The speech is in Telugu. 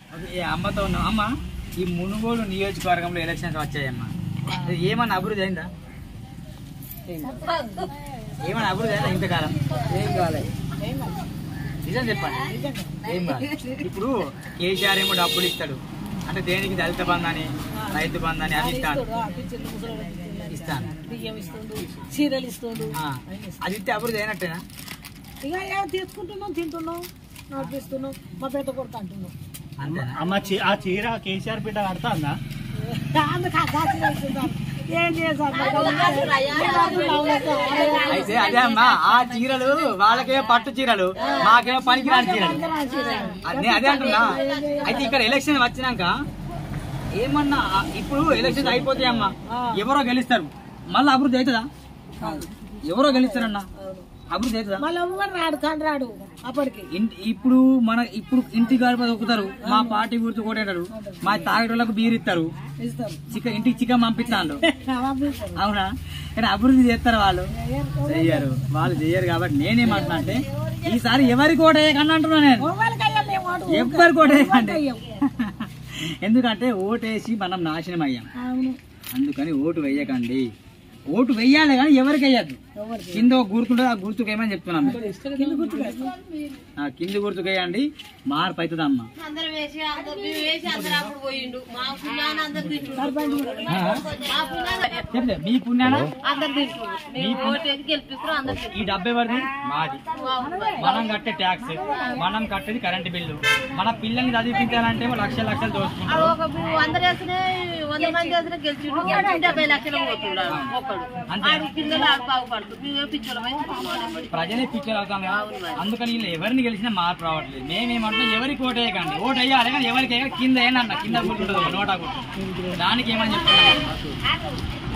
ఓకే, ఈ అమ్మతో ఉన్నాం అమ్మ ఈ మునుగోడు నియోజకవర్గంలో ఎలక్షన్స్ వచ్చాయమ్మా ఏమన్నా అభివృద్ధి అయిందా ఏమన్నా అభివృద్ధి అయిందా ఇంతకాలం ఏం కాలేదు నిజం చెప్పండి ఏం కాదు ఇప్పుడు కేసీఆర్ ఏమో డబ్బులు ఇస్తాడు అంటే దేనికి దళిత బంధు అని రైతు బంధు అని అది ఇస్తాను ఇస్తాను బియ్యం ఇస్తుండు చీరలు ఇస్తుండు ఆ, అది ఇస్తే అభివృద్ధి అయినట్టేనా ఇక ఏం తీసుకుంటున్నాం తింటున్నాం నడిపిస్తున్నాం మా పెద్ద కొడుకు అంటున్నాం అంతేనా అమ్మ చీ- ఆ చీర కేసీఆర్ బిడ్డ కడతా అందుకు ఆ దాచి వేస్తున్నాం. ఏం చేసాం అయితే అదే అమ్మా ఆ చీరలు వాళ్ళకేమో పట్టు చీరలు మాకేమో పనికిరాని చీరలు అదే అదే అంటున్నా అయితే ఇక్కడ ఎలక్షన్ వచ్చినాక ఏమన్నా ఆ- ఇప్పుడు ఎలక్షన్ అయిపోతాయి అమ్మా ఎవరో గెలుస్తారు మళ్ళీ అభివృద్ధి అవుతుందా ఎవరో గెలుస్తారన్నా అభివృద్ధి అవుతుందా మళ్ళీ ఎవరు రాడు కాని రాడు అప్పటికి ఇంటి ఇప్పుడు మన ఇప్పుడు ఇంటి గడప దొక్కుతారు మా పార్టీ గుర్తు కొట్టేటారు మా తాగేటోళ్ళకు బీర్ ఇస్తారు ఇస్తారు చికెన్ ఇంటికి చికెన్ పంపిస్తాను పంపిస్తారు అవునా కానీ అభివృద్ధి చేస్తారు వాళ్ళు చెయ్యరు వాళ్ళు చెయ్యరు కాబట్టి నేనేమంటున్నా అంటే ఈసారి ఎవరికి ఓటేయకండి అంటున్నా నేను ఎవరికయ్యా మేము ఓటు ఎవ్వరికి ఓటేయకండి వేయం. ఎందుకంటే ఓటేసి మనం నాశనం అయ్యాం అవును అందుకని ఓటు వేయకండి ఓటు వెయ్యాలి కానీ ఎవరికి వేయద్దు ఎవరికి కింద ఒక గుర్తుంటే ఆ గుర్తుకు వేయమని చెప్తున్నాం మేము. కింద గుర్తుకు ఆ కింది గుర్తుకు వేయండి మార్పు అవుతుంది అమ్మ అందరం వేసి అందరు మేము వేసి అందరు అప్పుడు పోయిండు మా పుణ్యాన్ని అందరు తింటుండు ఆ? మా పుణ్యాన్ని చెప్తే మీ పుణ్యాన అందరు తింటుండు మేము ఓటేసి గెలిపిస్తారు అందరు ఈ డబ్బు ఎవరిది మాది మనం కట్టే ట్యాక్స్ మనం కట్టేది కరెంట్ బిల్లు మన పిల్లల్ని చదివించాలంటే ఏమో లక్షల లక్షలు దోచుకుంటారు ఒక అందరు వేసిన వంద మంది వేసిన గెలిచిండు డెబ్బై లక్షలు పోతున్నాడు ఒక్కడు అంతే. ఆడి పిల్లలు ఆడు బాగుపడుతుంది మేమే పిచ్చోళ్ళమై ప్రజలే పిక్చర్ అవుతాం కదా అందుకని వీళ్ళు ఎవరిని గెలిచినా మార్పు రావట్లేదు మేమేమంటున్నాం ఎవరికి ఓటు వేయకండి ఓటు వేయాలి కానీ ఎవరికి వేయాలి కింద ఏంటన్న కింద గుర్తుంటుంది నోటా గుర్తు దానికి ఏమని చెప్తున్నాం